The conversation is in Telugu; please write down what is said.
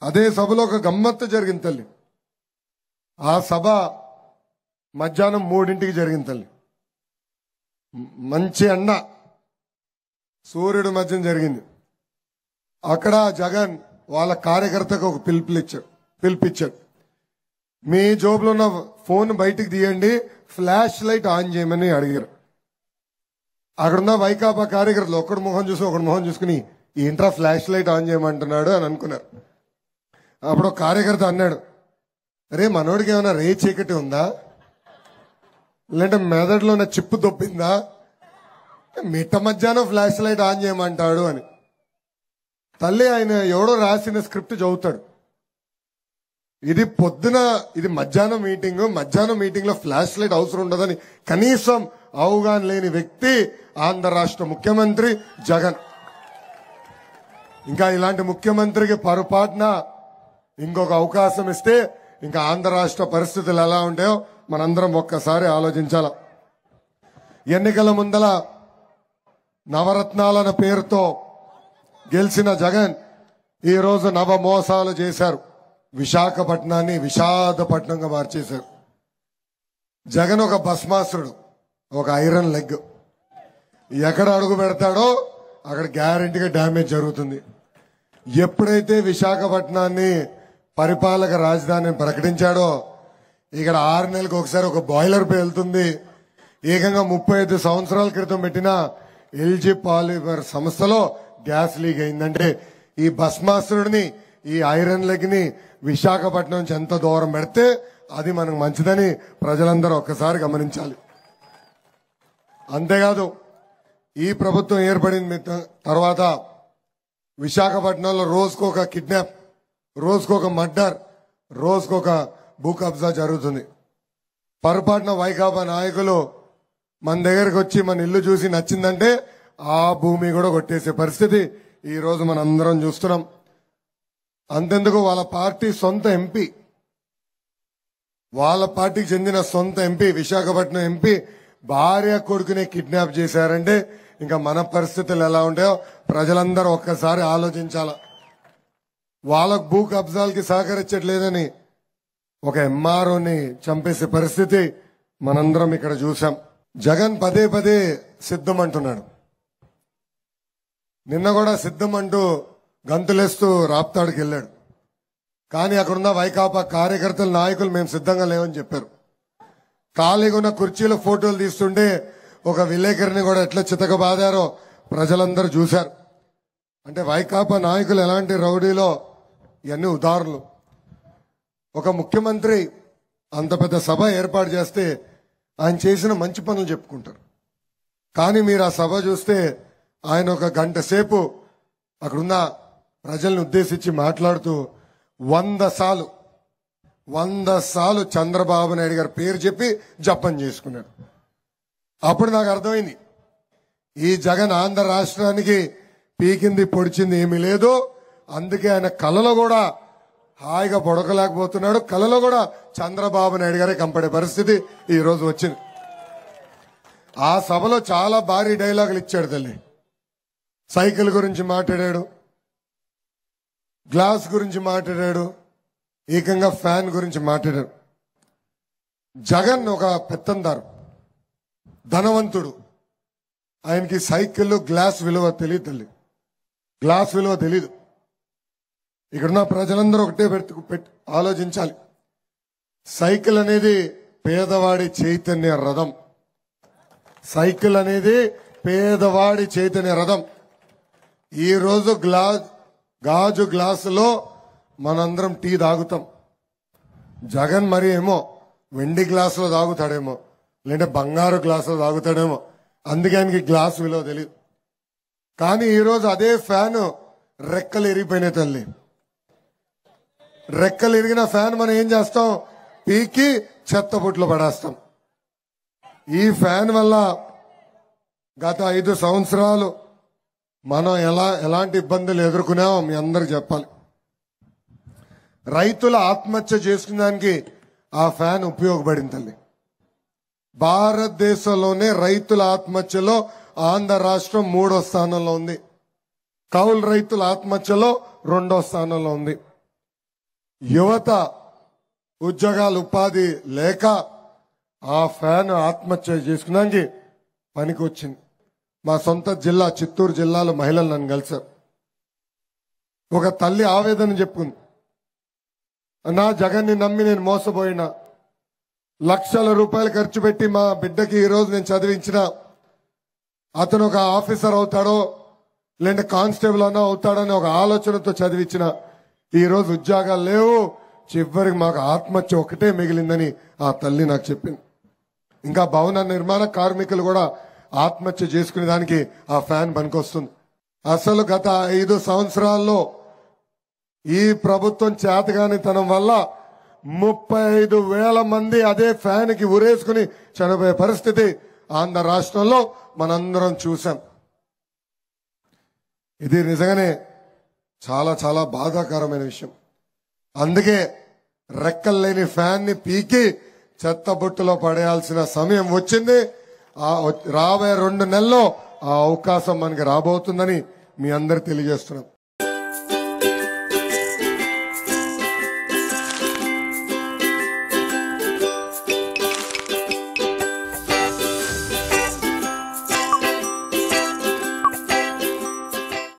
అదే సభలో ఒక గమ్మత్తు జరిగింది తల్లి ఆ సభ మధ్యాహ్నం మూడింటికి జరిగింది తల్లి మ- మంచి ఎండ సూర్యుడు మధ్యం జరిగింది అక్కడ జగన్ వాళ్ళ కార్యకర్తకు ఒక పిలుపునిచ్చాడు పిలిపించాడు మీ జోబులో ఉన్న ఫోన్ బయటికి తీయండి ఫ్లాష్ లైట్ ఆన్ చేయమని అడిగారు అక్కడున్న వైకాపా కార్యకర్తలు ఒకడు మొహం చూసి ఒకడు మొహం చూసుకుని ఏంట్రా ఫ్లాష్ లైట్ ఆన్ చేయమంటున్నాడు అని అనుకున్నారు అప్పుడు ఒక కార్యకర్త అన్నాడు రే మనోడికి ఏమైనా రే చీకటి ఉందా లేదంటే మెదడులో ఉన్న చిప్పు దొబ్బిందా మిట్ట మధ్యాహ్నం ఫ్లాష్ లైట్ ఆన్ చేయమంటాడు అని తల్లి ఆయన ఎవడో రాసిన స్క్రిప్ట్ చదువుతాడు ఇది పొద్దున ఇది మధ్యాహ్నం మీటింగ్ మధ్యాహ్నం మీటింగ్ లో ఫ్లాష్ లైట్ అవసరం ఉండదని కనీసం అవగాహన లేని వ్యక్తి ఆంధ్ర రాష్ట్ర ముఖ్యమంత్రి జగన్ ఇంకా ఇలాంటి ముఖ్యమంత్రికి పొరపాటున ఇంకొక అవకాశం ఇస్తే ఇంకా ఆంధ్ర రాష్ట్ర పరిస్థితులు ఎలా ఉంటాయో మనందరం ఒక్కసారి ఆలోచించాల ఎన్నికల ముందల నవరత్నాలన్న పేరుతో గెలిచిన జగన్ ఈ రోజు నవ మోసాలు చేశారు విశాఖపట్నాన్ని విషాదపట్నంగా మార్చేశారు జగన్ ఒక భస్మాసురుడు ఒక ఐరన్ లెగ్ ఎక్కడ అడుగు పెడతాడో అక్కడ గ్యారంటీగా డ్యామేజ్ జరుగుతుంది ఎప్పుడైతే విశాఖపట్నాన్ని పరిపాలక రాజధాని ప్రకటించాడో ఇక్కడ ఆరు నెలలకు ఒకసారి ఒక బాయిలర్ పేలుతుంది ఏకంగా ముప్పై ఐదు సంవత్సరాల క్రితం పెట్టిన ఎల్జీ పాలిమర్ సంస్థలో గ్యాస్ లీక్ అయిందంటే ఈ భస్మాసురుడిని ఈ ఐరన్ లెగ్ ని విశాఖపట్నం నుంచి ఎంత దూరం పెడితే అది మనకు మంచిదని ప్రజలందరూ ఒక్కసారి గమనించాలి అంతేకాదు ఈ ప్రభుత్వం ఏర్పడిన మిత- తర్వాత విశాఖపట్నంలో రోజుకొక కిడ్నాప్ రోజుకొక మర్డర్ రోజుకొక భూ కబ్జా జరుగుతుంది పొరపాటున వైకాపా నాయకులు మన దగ్గరకు వచ్చి మన ఇల్లు చూసి నచ్చిందంటే ఆ భూమి కూడా కొట్టేసే పరిస్థితి ఈ రోజు మనం అందరం చూస్తున్నాం అంతెందుకు వాళ్ళ పార్టీ సొంత ఎంపీ వాళ్ళ పార్టీకి చెందిన సొంత ఎంపీ విశాఖపట్నం ఎంపీ భార్య కొడుకునే కిడ్నాప్ చేశారంటే ఇంకా మన పరిస్థితులు ఎలా ఉంటాయో ప్రజలందరూ ఒక్కసారి ఆలోచించాల వాళ్ళకు భూ కబ్జాలకి సహకరించట్లేదని ఒక ఎంఆర్ఓని చంపేసే పరిస్థితి మనందరం ఇక్కడ చూసాం జగన్ పదే పదే సిద్ధం అంటున్నాడు నిన్న కూడా సిద్ధం అంటూ గంతులేస్తూ రాప్తాడుకి వెళ్ళాడు కానీ అక్కడున్న వైకాపా కార్యకర్తల నాయకులు మేము సిద్ధంగా లేవని చెప్పారు ఖాళీగా ఉన్న కుర్చీలో ఫోటోలు తీస్తుంటే ఒక విలేకరిని కూడా ఎట్లా చితకబాదారో ప్రజలందరూ చూశారు అంటే వైకాపా నాయకులు ఎలాంటి రౌడీలో ఇవన్నీ ఉదాహరణలు ఒక ముఖ్యమంత్రి అంత పెద్ద సభ ఏర్పాటు చేస్తే ఆయన చేసిన మంచి పనులు చెప్పుకుంటారు కానీ మీరు ఆ సభ చూస్తే ఆయన ఒక గంట సేపు అక్కడున్న ప్రజల్ని ఉద్దేశించి మాట్లాడుతూ వంద సార్లు వంద సార్లు చంద్రబాబు నాయుడు గారి పేరు చెప్పి జపం చేసుకున్నాడు అప్పుడు నాకు అర్థమైంది ఈ జగన్ ఆంధ్ర రాష్ట్రానికి పీకింది పొడిచింది ఏమీ లేదు అందుకే ఆయన కళలో కూడా హాయిగా పొడకలేకపోతున్నాడు కళలో కూడా చంద్రబాబు నాయుడు గారే కంపడే పరిస్థితి ఈ రోజు వచ్చింది ఆ సభలో చాలా భారీ డైలాగులు ఇచ్చాడు తల్లి సైకిల్ గురించి మాట్లాడాడు గ్లాస్ గురించి మాట్లాడాడు ఏకంగా ఫ్యాన్ గురించి మాట్లాడాడు జగన్ ఒక పెత్తందారు ధనవంతుడు ఆయనకి సైకిల్ గ్లాస్ విలువ తెలియదు తల్లి గ్లాస్ విలువ తెలీదు ఇక్కడున్న ప్రజలందరూ ఒకటే పెట్టు పెట్ ఆలోచించాలి సైకిల్ అనేది పేదవాడి చైతన్య రథం సైకిల్ అనేది పేదవాడి చైతన్య రథం ఈ రోజు గ్లాస్ గాజు గ్లాసులో మనందరం టీ తాగుతాం జగన్ మరి ఏమో వెండి గ్లాసులో తాగుతాడేమో లేదంటే బంగారు గ్లాసులో తాగుతాడేమో అందుకే ఆయనకి గ్లాస్ విలువ తెలియదు కానీ ఈరోజు అదే ఫ్యాన్ రెక్కలు ఇరిగిపోయినాయి తల్లి రెక్కలు ఇరిగిన ఫ్యాన్ మనం ఏం చేస్తాం పీకి చెత్త బుట్లో పడేస్తాం ఈ ఫ్యాన్ వల్ల గత ఐదు సంవత్సరాలు మనం ఎలా ఎలాంటి ఇబ్బందులు ఎదుర్కొన్నామో మీ అందరికి చెప్పాలి రైతుల ఆత్మహత్య చేసుకున్నానికి ఆ ఫ్యాన్ ఉపయోగపడింది తల్లి భారతదేశంలోనే రైతుల ఆత్మహత్యలో ఆంధ్ర రాష్ట్రం మూడో స్థానంలో ఉంది కౌలు రైతుల ఆత్మహత్యలో రెండో స్థానంలో ఉంది యువత ఉద్యోగాలు ఉపాధి లేక ఆ ఫ్యాన్ ఆత్మహత్య చేసుకున్నానికి పనికి వచ్చింది మా సొంత జిల్లా చిత్తూరు జిల్లాలో మహిళలు నన్ను కలిశారు ఒక తల్లి ఆవేదన చెప్పుకుంది నా జగన్ని నమ్మి నేను మోసపోయినా లక్షల రూపాయలు ఖర్చు పెట్టి మా బిడ్డకి ఈ రోజు నేను చదివించిన అతను ఒక ఆఫీసర్ అవుతాడో లేదంటే కానిస్టేబుల్ అన్నా అవుతాడని ఒక ఆలోచనతో చదివించిన ఈ రోజు ఉద్యోగాలు లేవు చివరికి మాకు ఆత్మహత్య ఒకటే మిగిలిందని ఆ తల్లి నాకు చెప్పింది ఇంకా భవన నిర్మాణ కార్మికులు కూడా ఆత్మహత్య చేసుకునే దానికి ఆ ఫ్యాన్ పనికొస్తుంది అసలు గత ఐదు సంవత్సరాల్లో ఈ ప్రభుత్వం చేతగానితనం వల్ల ముప్పై ఐదు వేల మంది అదే ఫ్యాన్ కి ఉరేసుకుని చనిపోయే పరిస్థితి ఆంధ్ర రాష్ట్రంలో మనందరం చూసాం ఇది నిజంగానే చాలా చాలా బాధాకరమైన విషయం అందుకే రెక్కలు లేని ఫ్యాన్ ని పీకి చెత్త బుట్టలో పడేయాల్సిన సమయం వచ్చింది ఆ వ- రాబోయే రెండు నెలల్లో ఆ అవకాశం మనకి రాబోతుందని మీ అందరు తెలియజేస్తున్నాం